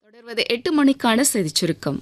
தொடர்வது எட்டு மணிக்கான செய்திச் சுருக்கம்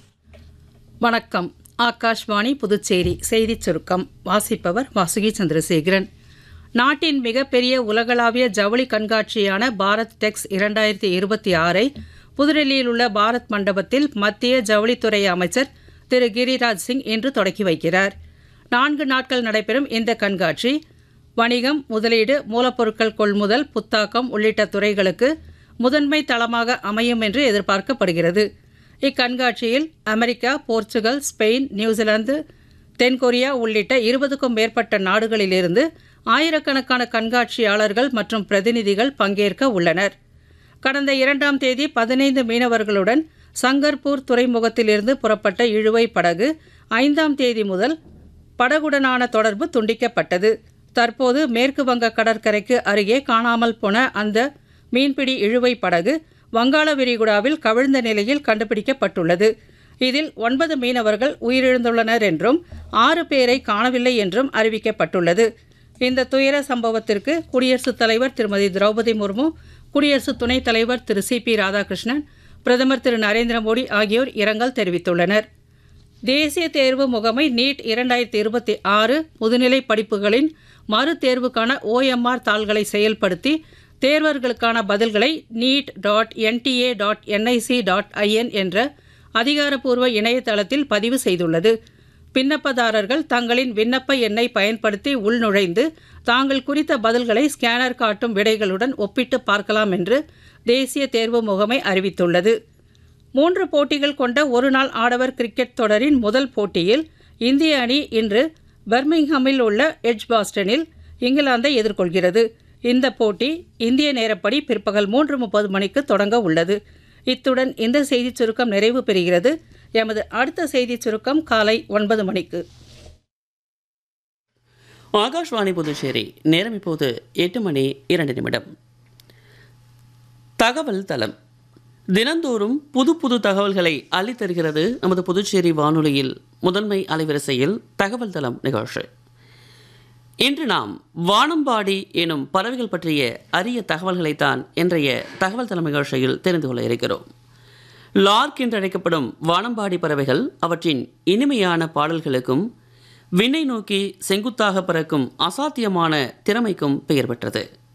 வணக்கம் ஆகாஷ்வாணி புதுச்சேரி செய்திச் சுருக்கம் வாசிப்பவர் வாசுகி சந்திரசேகரன் நாட்டின் மிகப்பெரிய உலகளாவிய ஜவுளி கண்காட்சியான பாரத் டெக்ஸ் இரண்டாயிரத்தி இருபத்தி ஆறை புதுடெல்லியில் உள்ள பாரத் மண்டபத்தில் மத்திய ஜவுளித்துறை அமைச்சர் திரு கிரிராஜ் சிங் இன்று தொடக்கி வைக்கிறார் நான்கு நாட்கள் நடைபெறும் இந்த கண்காட்சி வணிகம் முதலீடு மூலப்பொருட்கள் கொள்முதல் புத்தாக்கம் உள்ளிட்ட துறைகளுக்கு முதன்மை தளமாக அமையும் என்று எதிர்பார்க்கப்படுகிறது இக்கண்காட்சியில் அமெரிக்கா போர்ச்சுகல் ஸ்பெயின் நியூசிலாந்து தென்கொரியா உள்ளிட்ட இருபதுக்கும் மேற்பட்ட நாடுகளிலிருந்து ஆயிரக்கணக்கான கண்காட்சியாளர்கள் மற்றும் பிரதிநிதிகள் பங்கேற்க உள்ளனர் கடந்த இரண்டாம் தேதி பதினைந்து மீனவர்களுடன் சங்கர்பூர் துறைமுகத்திலிருந்து புறப்பட்ட இழுவை படகு ஐந்தாம் தேதி முதல் படகுடனான தொடர்பு துண்டிக்கப்பட்டது தற்போது மேற்கு வங்க கடற்கரைக்கு அருகே காணாமல் போன அந்த மீன்பிடி இழுவை படகு வங்காள விரிகுடாவில் கவிழ்ந்த நிலையில் கண்டுபிடிக்கப்பட்டுள்ளது இதில் ஒன்பது மீனவர்கள் உயிரிழந்துள்ளனர் என்றும் ஆறு பேரை காணவில்லை என்றும் அறிவிக்கப்பட்டுள்ளது இந்த துயர சம்பவத்திற்கு குடியரசுத் தலைவர் திருமதி திரௌபதி முர்மு குடியரசு துணைத் தலைவர் திரு சி பி ராதாகிருஷ்ணன் பிரதமர் திரு நரேந்திர மோடி ஆகியோர் இரங்கல் தெரிவித்துள்ளனர் தேசிய தேர்வு முகமை நீட் இரண்டாயிரத்தி இருபத்தி ஆறு முதுநிலை படிப்புகளின் மறு தேர்வுக்கான ஓஎம்ஆர் தாள்களை செயல்படுத்தி தேர்வர்களுக்கான பதில்களை NEET dot NTA dot NIC dot IN என்ற அதிகாரப்பூர்வ இணையதளத்தில் பதிவு செய்துள்ளது விண்ணப்பதாரர்கள் தங்களின் விண்ணப்ப எண்ணை பயன்படுத்தி உள்நுழைந்து தாங்கள் குறித்த பதில்களை ஸ்கேனர் காட்டும் விடைகளுடன் ஒப்பிட்டு பார்க்கலாம் என்று தேசிய தேர்வு முகமை அறிவித்துள்ளது மூன்று போட்டிகள் கொண்ட ஒருநாள் ஆடவர் கிரிக்கெட் தொடரின் முதல் போட்டியில் இந்திய அணி இன்று பர்மிங்ஹாமில் உள்ள எட்ஜ்பாஸ்டனில் இங்கிலாந்தை எதிர்கொள்கிறது இந்த போட்டி இந்திய நேரப்படி பிற்பகல் மூன்று முப்பது மணிக்கு தொடங்க உள்ளது இத்துடன் இந்த செய்திச் சுருக்கம் நிறைவு பெறுகிறது எமது அடுத்த செய்திச் சுருக்கம் காலை ஒன்பது மணிக்கு ஆகாஷ்வாணி புதுச்சேரி நேரம் இப்போது எட்டு மணி இரண்டு நிமிடம் தகவல் தளம் தினந்தோறும் புது புது தகவல்களை அள்ளித்தருகிறது நமது புதுச்சேரி வானொலியில் முதன்மை அலைவரிசையில் தகவல் தளம் நிகழ்ச்சி இன்று நாம் வானம்பாடி எனும் பறவைகள் பற்றிய அரிய தகவல்களைத்தான் இன்றைய தகவல் தளம் நிகழ்ச்சியில் தெரிந்து கொள்ள இருக்கிறோம் லார்க் என்று அழைக்கப்படும் வானம்பாடி பறவைகள் அவற்றின் இனிமையான பாடல்களுக்கும் விண்ணை நோக்கி செங்குத்தாக பறக்கும் அசாத்தியமான திறமைக்கும் பெயர் பெற்றது